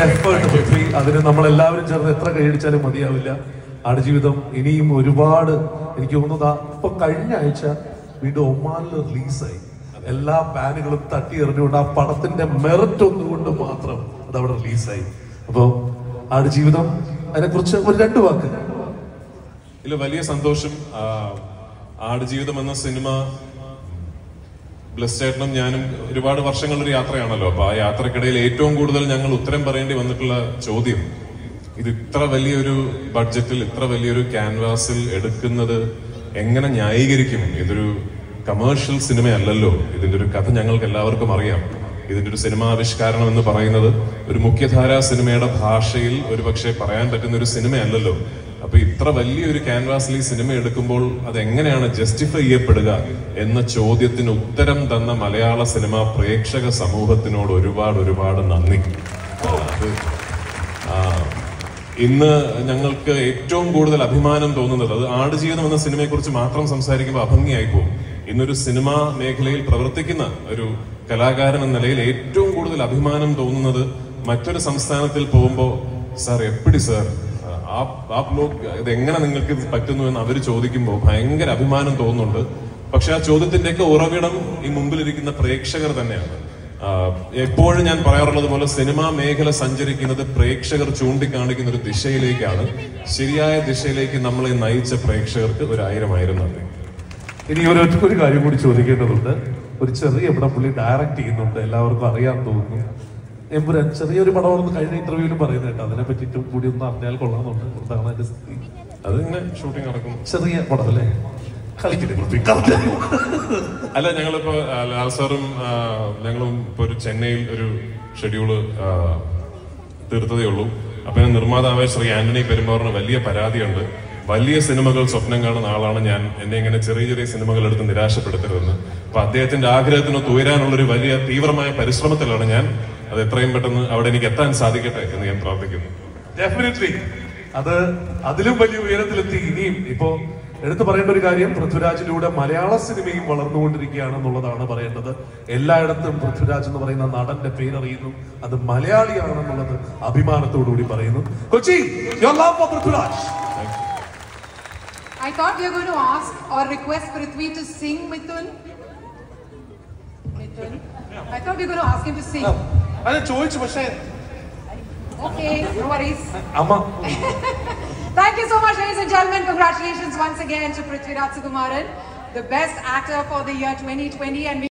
Effort Prithvi അതിന് നമ്മൾ എല്ലാവരും ചേർന്ന് എത്ര കൈയടിച്ചാലും മതിയാവില്ല ആടുജീവിതം ഇനിയും ഒരുപാട് എനിക്ക് തോന്നുന്നതാ ഇപ്പൊ കഴിഞ്ഞ ആഴ്ച വീണ്ടും ഒമാനിൽ റിലീസായി എല്ലാ പാനുകളും തട്ടി എറിഞ്ഞുകൊണ്ട് ആ പടത്തിന്റെ മെറിറ്റ് ഒന്നുകൊണ്ട് മാത്രം അത് അവിടെ റിലീസായി അപ്പോ ആടുജീവിതം അതിനെക്കുറിച്ച് ഒരു രണ്ട് വാക്ക് ഇതിൽ വലിയ സന്തോഷം ആ, ആടുജീവിതം എന്ന സിനിമ ബ്ലസ് ചേട്ടനും ഞാനും ഒരുപാട് വർഷങ്ങളൊരു യാത്രയാണല്ലോ അപ്പൊ ആ യാത്രക്കിടയിൽ ഏറ്റവും കൂടുതൽ ഞങ്ങൾ ഉത്തരം പറയേണ്ടി വന്നിട്ടുള്ള ചോദ്യം ഇത് ഇത്ര വലിയൊരു ബഡ്ജറ്റിൽ ഇത്ര വലിയൊരു ക്യാൻവാസിൽ എടുക്കുന്നത് എങ്ങനെ ന്യായീകരിക്കും ഇതൊരു കമേഴ്ഷ്യൽ സിനിമയല്ലല്ലോ ഇതിന്റെ ഒരു കഥ ഞങ്ങൾക്ക് എല്ലാവർക്കും അറിയാം ഇതിന്റെ ഒരു സിനിമാവിഷ്കാരണം എന്ന് പറയുന്നത് ഒരു മുഖ്യധാരാ സിനിമയുടെ ഭാഷയിൽ ഒരു പക്ഷേ പറയാൻ പറ്റുന്ന ഒരു സിനിമയല്ലല്ലോ അപ്പൊ ഇത്ര വലിയൊരു ക്യാൻവാസിൽ ഈ സിനിമ എടുക്കുമ്പോൾ അത് എങ്ങനെയാണ് ജസ്റ്റിഫൈ ചെയ്യപ്പെടുക എന്ന ചോദ്യത്തിന് ഉത്തരം തന്ന മലയാള സിനിമ പ്രേക്ഷക സമൂഹത്തിനോട് ഒരുപാട് ഒരുപാട് നന്ദി അത് ആ, ഇന്ന് ഞങ്ങൾക്ക് ഏറ്റവും കൂടുതൽ അഭിമാനം തോന്നുന്നത് അത് ആടുജീവിതം എന്ന സിനിമയെ കുറിച്ച് മാത്രം സംസാരിക്കുമ്പോൾ അഭംഗിയായി പോകും ഇന്നൊരു സിനിമാ മേഖലയിൽ പ്രവർത്തിക്കുന്ന ഒരു കലാകാരൻ എന്ന നിലയിൽ ഏറ്റവും കൂടുതൽ അഭിമാനം തോന്നുന്നത് മറ്റൊരു സംസ്ഥാനത്തിൽ പോകുമ്പോൾ സാർ എപ്പിടി സാർ ആപ് ആപ് ലോക് ഇത് എങ്ങനെ നിങ്ങൾക്ക് ഇത് പറ്റുന്നു എന്ന് അവർ ചോദിക്കുമ്പോൾ ഭയങ്കര അഭിമാനം തോന്നുന്നുണ്ട് പക്ഷെ ആ ചോദ്യത്തിന്റെയൊക്കെ ഉറവിടം ഈ മുമ്പിലിരിക്കുന്ന പ്രേക്ഷകർ തന്നെയാണ് ആഹ് എപ്പോഴും ഞാൻ പറയാറുള്ളത് പോലെ സിനിമാ മേഖല സഞ്ചരിക്കുന്നത് പ്രേക്ഷകർ ചൂണ്ടിക്കാണിക്കുന്ന ഒരു ദിശയിലേക്കാണ് ശരിയായ ദിശയിലേക്ക് നമ്മളെ നയിച്ച പ്രേക്ഷകർക്ക് ഒരു ആയിരം ആയിരം നന്ദി ഇനി ഒരു ഒരു കാര്യം കൂടി ചോദിക്കേണ്ടതുണ്ട് ഒരു ചെറിയ പടം പുള്ളി ഡയറക്റ്റ് ചെയ്യുന്നുണ്ട് എല്ലാവർക്കും അറിയാൻ തോന്നുന്നു എമ്പുരാൻ ചെറിയൊരു പടമാണെന്ന് കഴിഞ്ഞ ഇന്റർവ്യൂവിലും പറയുന്നത് കേട്ടോ അതിനെ പറ്റിയിട്ടും കൂടി ഒന്ന് അറിഞ്ഞാൽ കൊള്ളാമെന്നുണ്ട് എന്താണ് അതിന്റെ സ്ഥിതി അത് ഇങ്ങനെ ഷൂട്ടിംഗ് നടക്കും ചെറിയ പടം അല്ലേ കളിക്കട്ടെ പൃഥ്വി കറക്റ്റ് അല്ല ഞങ്ങളിപ്പോ ആ, ലാൽ സാറും ആ, ഞങ്ങളും ഇപ്പൊ ഒരു ചെന്നൈയിൽ ഒരു ഷെഡ്യൂള് ആ, തീർത്തതേ ഉള്ളൂ അപ്പൊ ഞാൻ നിർമ്മാതാവായ ശ്രീ ആന്റണി പെരുമ്പാറിന് വലിയ പരാതിയുണ്ട് വലിയ സിനിമകൾ സ്വപ്നം കാണുന്ന ആളാണ് ഞാൻ എന്നെ ഇങ്ങനെ ചെറിയ ചെറിയ സിനിമകൾ എടുത്ത് നിരാശപ്പെടുത്തരുതെന്ന് അപ്പൊ അദ്ദേഹത്തിന്റെ ആഗ്രഹത്തിന് ഉയരാനുള്ള ഒരു വലിയ തീവ്രമായ പരിശ്രമത്തിലാണ് ഞാൻ അത് എത്രയും പെട്ടെന്ന് അവിടെ എനിക്ക് എത്താൻ സാധിക്കട്ടെ എന്ന് ഞാൻ പ്രാർത്ഥിക്കുന്നു ഡെഫിനറ്റ്ലി അത് അതിലും വലിയ ഉയരത്തിലെത്തി ഇനിയും ഇപ്പോ എടുത്തു പറയേണ്ട ഒരു കാര്യം പൃഥ്വിരാജിലൂടെ മലയാള സിനിമയും വളർന്നുകൊണ്ടിരിക്കുകയാണെന്നുള്ളതാണ് പറയേണ്ടത് എല്ലായിടത്തും പൃഥ്വിരാജ് എന്ന് പറയുന്ന നടന്റെ പേരറിയുന്നു അത് മലയാളിയാണെന്നുള്ളത് അഭിമാനത്തോടുകൂടി പറയുന്നു Kochi your love for Prithviraj I thought you were going to ask or request Prithvi to sing Mithun. Mithun. I thought you were going to ask him to sing. അത് ചോദിച്ചു പക്ഷേ Okay, no worries. അമ്മ Thank you so much, ladies and gentlemen. Congratulations once again to Prithviraj Sukumaran, the best actor for the year 2020. And we